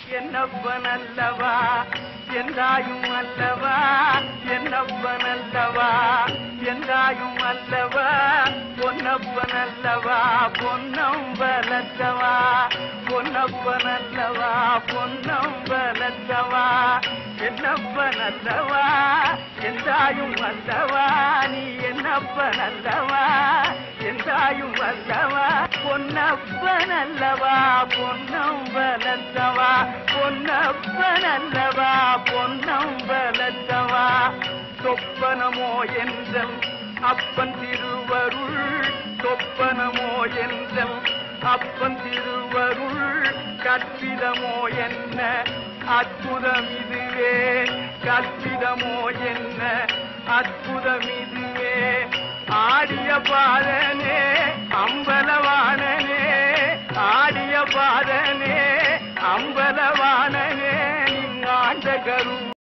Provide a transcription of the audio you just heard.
என்னப்பன் அல்லவா என்றாயும் அல்லவா என்னப்பன் அல்லவா என்றாயும் அல்லவா பொன்னப்பன் அல்லவா பொன்னம்பலத்தவா பொன்னப்பன் அல்லவா பொன்னம்பலத்தவா என்னப்பன் அல்லவா என்றாயும் அல்லவா நீ என்னப்பன் அல்லவா என்றாயும் அல்லவா பொன்னப்பன் அல்லவா பொன்னம்பலத்தவா பொன்னப்பன் அல்லவா பொன்னம்பலத்தவா சொப்பனமோ என்றல் அப்பன் திருவருள் சொப்பனமோ என்றல் அப்பன் திருவருள் கற்பிதமோ என்ன அற்புதம் இதுவே கற்பிதமோ என்ன அற்புதம் இதுவே ஆடிய பாதனே அம்பலவானனே ஆடிய பாதனே அம்பலவானனே நின் ஆண்ட கரு